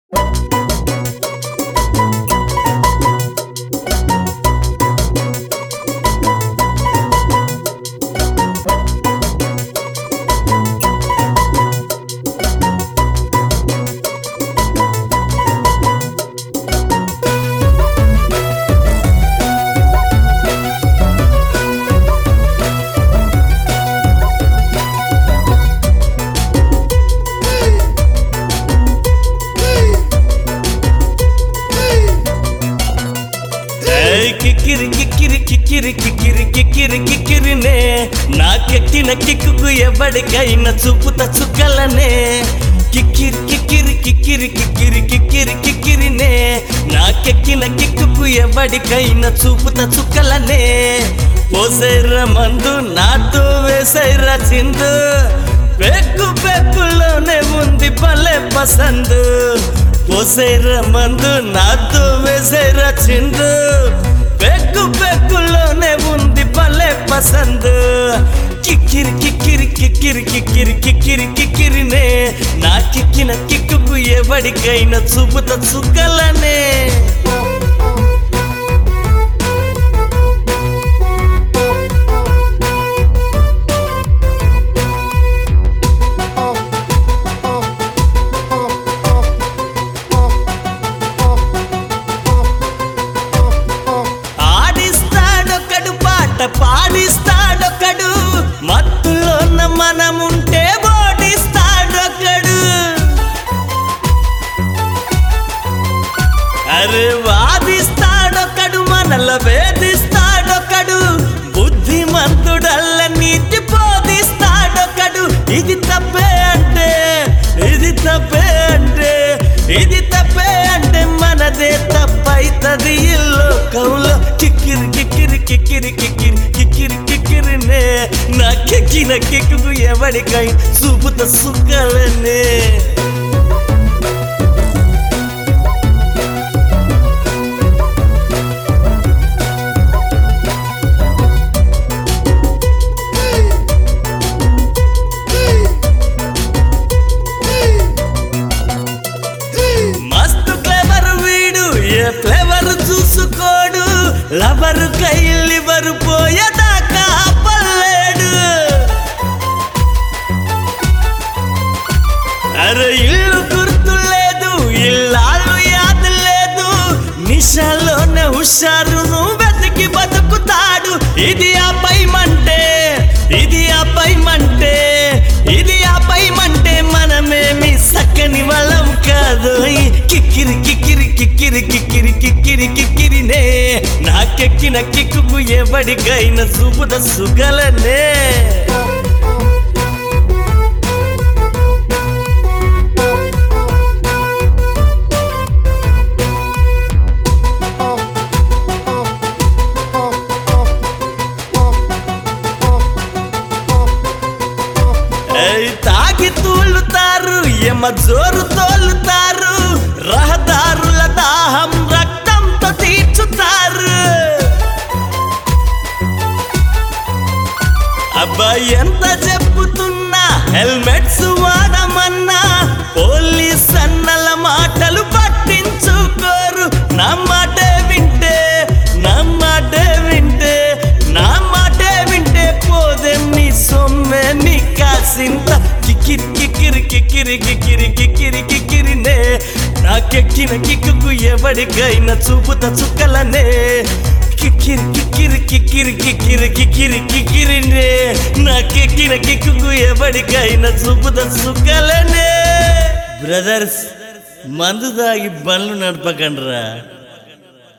ఏయ్ కిక్కిరి కిక్కిరి కిక్కిరి కిక్కిరి కిక్కిరి కిక్కిరినే నాకెక్కిన కిక్కుకు ఎవడికైనా చూపుత చుక్కలనే కిక్కిరి కిక్కిరి కిక్కిరి కిక్కిరి కిక్కిరి కిక్కిరినే నాకెక్కిన కిక్కుకు ఎవడికైనా చూపుత చుక్కలనే పోసేర్ర మందు నాతో వేసైర్ర చిందు పెక్కు పెక్కులోనే ఉంది భలే పసందు పోసేర్ర మందు నాతో వేసేర్ర చిందు పెక్కు పెక్కులోనే ఉంది భలే పసందు కిక్కిరి కిక్కిరి కిక్కిరి కిక్కిరి కిక్కిరి కిక్కిరినే నా కిక్కిన కిక్కుకు ఎవడికైనా చూపుత చుక్కలనే ఆడిస్తాడొకడు పాట పాడిస్తాడొకడు మత్తులోన మనముంటే ఓడిస్తాడొకడు అరే వాదిస్తాడొకడు మనల వేధిస్తాడొకడు బుద్ధిమంతుడల్ల నీతి బోధిస్తాడొకడు ఇది తప్పే అంటే ఇది తప్పే అంటే ఇది తప్పే అంటే మనదే తప్పైతది ఈ లోకంలో కిక్కిరి కిక్కిరి కిక్కిరి కిక్కిరి కిక్కిరి కిక్కిరినే నా కెక్కిన కిక్కుకు ఎవడికై చూపుత సుక్కలనే మస్తు క్లెవర్ వీడు ఏ ఫ్లేవర్ చూసుకోడు లవర్ కైలివరు పోయేదాకా పల్లేడు అరే ఇల్లు గుర్తు లేదు ఇల్లాలు యాదు లేదు నిషాలోనే హుషారును వెతికి బతుకుతాడు ఇది ఆ పైమంటే ఇది ఆ పైమంటే ఇది ఆ పైమంటే మనమేమి సక్కని వాళ్ళం కాదు ఈ కిక్కిరి కిక్కిరి కిక్కిరి కిక్కిరి కిక్కిరి కిక్కిరినే నాకెక్కిన కిక్కుకు ఎవడికైనా చూపుద సుగలనే ఏయ్ తాగి తూలుతారు ఎమ జోరు తోలుతారు రహదారుల దాహం రక్తంతో తీర్చుతారు అబ్బాయి ఎంత చెప్పుతున్నా హెల్మెట్స్ వాడమన్నా పోలీస్ అన్నల మాటలు పట్టించుకోరు నా మాటే వింటే నా మాటే వింటే నా మాటే వింటే పోదే నీ సొమ్మే నీ కాసింత కిక్కిరి కిక్కిరి కిక్కిరి కిక్కిరి కిక్కిరి కిక్కిరినే నాకెక్కిన కిక్కుకు ఎవడికైనా చూపుత చుక్కలనే కిక్కిరి కిక్కిరి కిక్కిరి కిక్కిరి కిక్కిరి కిక్కిరినే నాకెక్కిన కిక్కుకు ఎవడికైనా చూపుత చుక్కలనే బ్రదర్స్ మందు తాగి బండ్లు నడపకండ్రా